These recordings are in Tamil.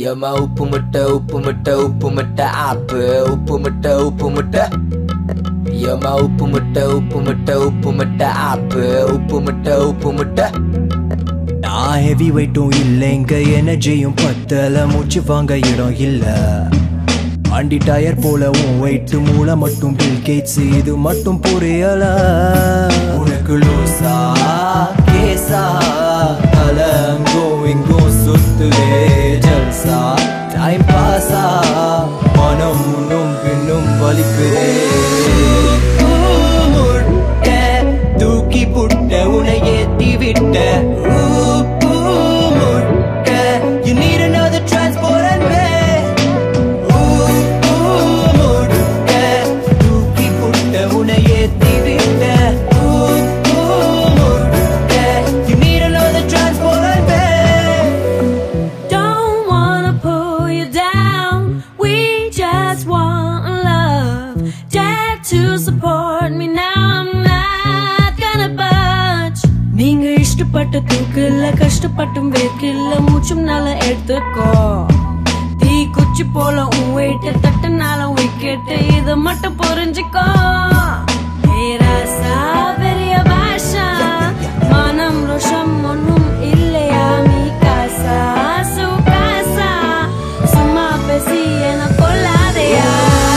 ஏமா உப்பு முட்டை உப்பு முட்டை உப்பு முட்டை ஆப்பு உப்பு முட்டை உப்பு முட்டை ஏமா உப்பு முட்டை உப்பு முட்டை உப்பு முட்டை ஆப்பு உப்பு முட்டை உப்பு முட்டை நான் ஹெவி வெயிட்டும் இல்லைங்க எனர்ஜியும் பத்தல மூச்சு வாங்க இடம் இல்ல அண்டி டயர் போல உன் வெயிட் மூளை மட்டும் பில் கேட்ஸ் இது மட்டும் புரியல உனக்கு லூசா கேசா அலங்கும் இங்கும் சுத்துதே ஜல்சா டைம் பாஸா மனம் முன்னும் பின்னும் வலிக்குதே முட்டை தூக்கி புட்ட உன்னை ஏத்தி விட்ட ஊ, ஊ, முட்டை. You need another transport and bed. ஊ, ஊ, முட்டை. தூக்கி புட்ட உன்னை ஏத்தி விட்ட ஊ, ஊ, முட்டை. You need another transport and bed. Don't wanna pull you down. We just want love. Dare to support me now. I'm not gonna budge. நீங்க இஷ்டப்பட்ட தூக்கல கஷ்டப்பட்டும் வேர்க்கில்ல மூச்சும் நாள எடுத்துக்கோ தீ குச்சி போல உன் வெயிட்ட தட்டனால விக்கெட் இத மட்டும் புரிஞ்சுக்கோ ஏ ராசா பெரிய பாஷா மனம் ரோஷம் ஒன்றும் இல்லையா மீ காசா சு காசா சும்மா பேசி என கொள்ளாதையா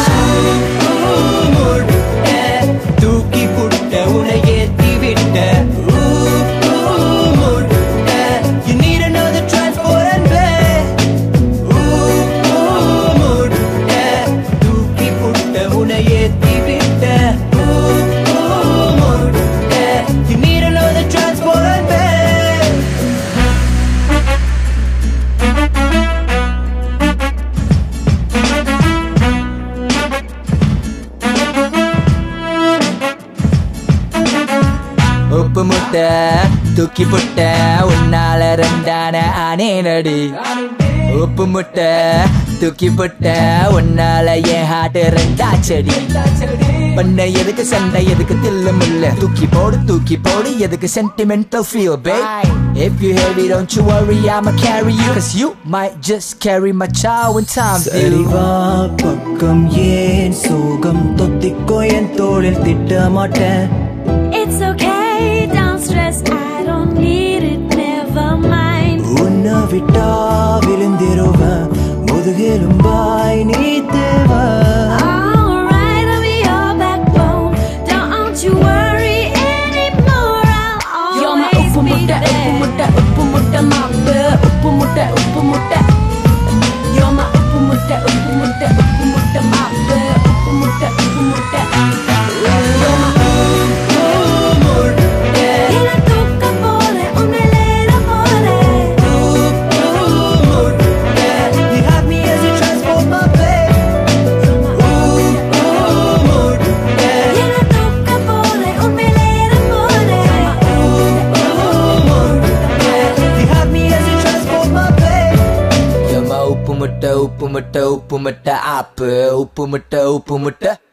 முட்டை. தூக்கி புட்ட உன்னை ஏத்தி விட்ட ஊ, ஊ, முட்டை. You need another transport and bed. ஊ, ஊ, முட்டை. தூக்கி புட்ட உன்னை ஏத்தி விட்ட ஊ, ஊ, முட்டை. You need another transport and bed. உப்பு முட்டை தூக்கி புட்ட உன்னால ரெண்டான ஆனே நடி உப்பு முட்டை தூக்கி புட்ட உன்னால என் ஹார்ட் ரெண்டா செடி பண்ண எதுக்கு சண்டை எதுக்கு தில்லு முல்ல தூக்கி போடு தூக்கி போடு எதுக்கு sentimental feel babe if you heavy don't you worry I'ma carry you cause you might just carry my child when time's new சரிவா பக்கம் ஏன் சோகம் தொத்திக்கோ என் தோளில் திட்ட மாட்டேன் It's okay, don't stress, I don't need it, never mind. உன்னை விட்டா விழுந்திருவன் முதுகெலும்பாய் நீ தேவை Alright, I'll be your backbone. Don't you worry anymore. I'll You're my always உப்பு be முட்டை உப்பு there. முட்டை உப்பு முட்டை மாப்பு உப்பு முட்டை உப்பு முட்டை You're my உப்பு முட்டை உப்பு முட்டை உப்பு முட்டை மாப்பு உப்பு முட்டை உப்பு முட்டை You're my Dile toca pole, un melena pole. You have me as you transport my babe. Dile toca pole, un melena pole. You have me as you transport my babe. ஏமா உப்பு முட்டை உப்பு முட்டை உப்பு முட்டை ஆப்பு உப்பு முட்டை உப்பு முட்டை